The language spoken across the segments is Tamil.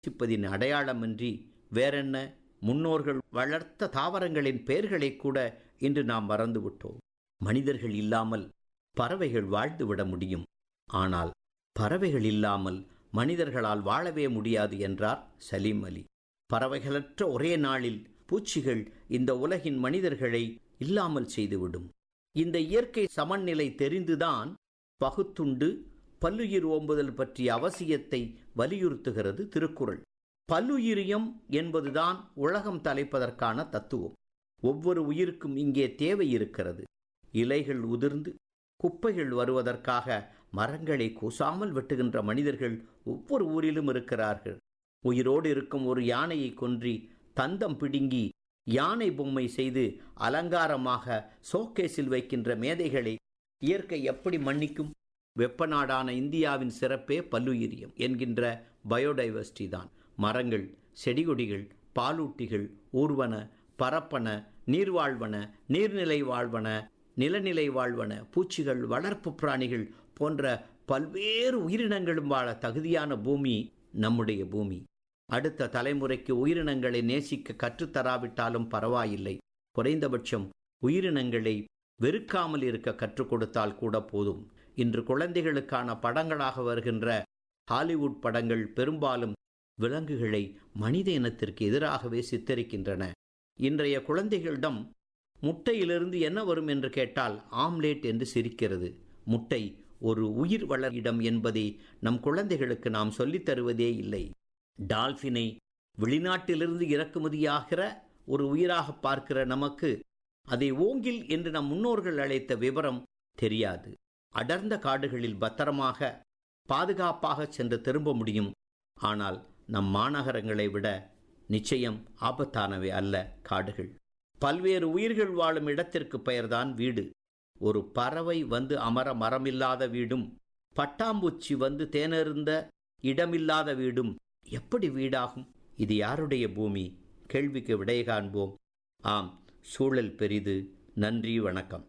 நேசிப்பதின் அடையாளமின்றி வேறென்ன முன்னோர்கள் வளர்த்த தாவரங்களின் பெயர்களை கூட இன்று நாம் மறந்துவிட்டோம் மனிதர்கள் இல்லாமல் பறவைகள் வாழ்ந்துவிட முடியும் ஆனால் பறவைகள் இல்லாமல் மனிதர்களால் வாழவே முடியாது என்றார் சலீம் அலி பறவைகளற்ற ஒரே நாளில் பூச்சிகள் இந்த உலகின் மனிதர்களை இல்லாமல் செய்துவிடும் இந்த இயற்கை சமநிலை தெரிந்துதான் பகுத்துண்டு பல்லுயிர் ஓம்புதல் பற்றிய அவசியத்தை வலியுறுத்துகிறது திருக்குறள் பல்லுயிரியம் என்பதுதான் உலகம் தலைப்பதற்கான தத்துவம் ஒவ்வொரு உயிருக்கும் இங்கே தேவை இருக்கிறது இலைகள் உதிர்ந்து குப்பைகள் வருவதற்காக மரங்களை கூசாமல் வெட்டுகின்ற மனிதர்கள் ஒவ்வொரு ஊரிலும் இருக்கிறார்கள் உயிரோடு இருக்கும் ஒரு யானையை கொன்றி தந்தம் பிடுங்கி யானை பொம்மை செய்து அலங்காரமாக சோகேஸில் வைக்கின்ற மேதைகளை இயற்கை எப்படி மன்னிக்கும் வெப்பநாடான இந்தியாவின் சிறப்பே பல்லுயிரியம் என்கின்ற பயோடைவர்சிட்டி தான் மரங்கள் செடிகொடிகள் பாலூட்டிகள் ஊர்வன பரப்பன நீர்வாழ்வன நீர்நிலை வாழ்வன நிலநிலை வாழ்வன பூச்சிகள் வளர்ப்பு பிராணிகள் போன்ற பல்வேறு உயிரினங்களும் வாழ தகுதியான பூமி நம்முடைய பூமி அடுத்த தலைமுறைக்கு உயிரினங்களை நேசிக்க கற்றுத்தராவிட்டாலும் பரவாயில்லை குறைந்தபட்சம் உயிரினங்களை வெறுக்காமல் இருக்க கற்றுக் கொடுத்தால் கூட போதும் இன்று குழந்தைகளுக்கான படங்களாக வருகின்ற ஹாலிவுட் படங்கள் பெரும்பாலும் விலங்குகளை மனித இனத்திற்கு எதிராகவே சித்தரிக்கின்றன இன்றைய குழந்தைகளிடம் முட்டையிலிருந்து என்ன வரும் என்று கேட்டால் ஆம்லேட் என்று சிரிக்கிறது முட்டை ஒரு உயிர் வளர் இடம் என்பதை நம் குழந்தைகளுக்கு நாம் சொல்லித் தருவதே இல்லை டால்பினை வெளிநாட்டிலிருந்து இறக்குமதியாகிற ஒரு உயிராக பார்க்கிற நமக்கு அதை ஓங்கில் என்று நம் முன்னோர்கள் அழைத்த விவரம் தெரியாது அடர்ந்த காடுகளில் பத்திரமாக பாதுகாப்பாக சென்று திரும்ப முடியும் ஆனால் நம் மாநகரங்களை விட நிச்சயம் ஆபத்தானவை அல்ல காடுகள் பல்வேறு உயிர்கள் வாழும் இடத்திற்கு பெயர்தான் வீடு ஒரு பறவை வந்து அமர மரமில்லாத வீடும் பட்டாம்பூச்சி வந்து தேனருந்த இடமில்லாத வீடும் எப்படி வீடாகும் இது யாருடைய பூமி கேள்விக்கு விடை காண்போம் ஆம் சூழல் பெரிது நன்றி வணக்கம்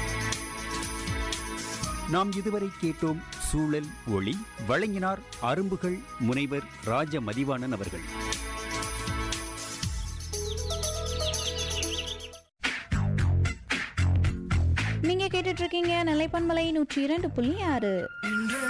நாம் இதுவரை கேட்டோம் சூழல் ஒளி வழங்கினார் அரும்புகள் முனைவர் ராஜ மதிவாணன் அவர்கள் நீங்க கேட்டுட்டு இருக்கீங்க நிலைப்பன்மலை நூற்றி இரண்டு புள்ளி ஆறு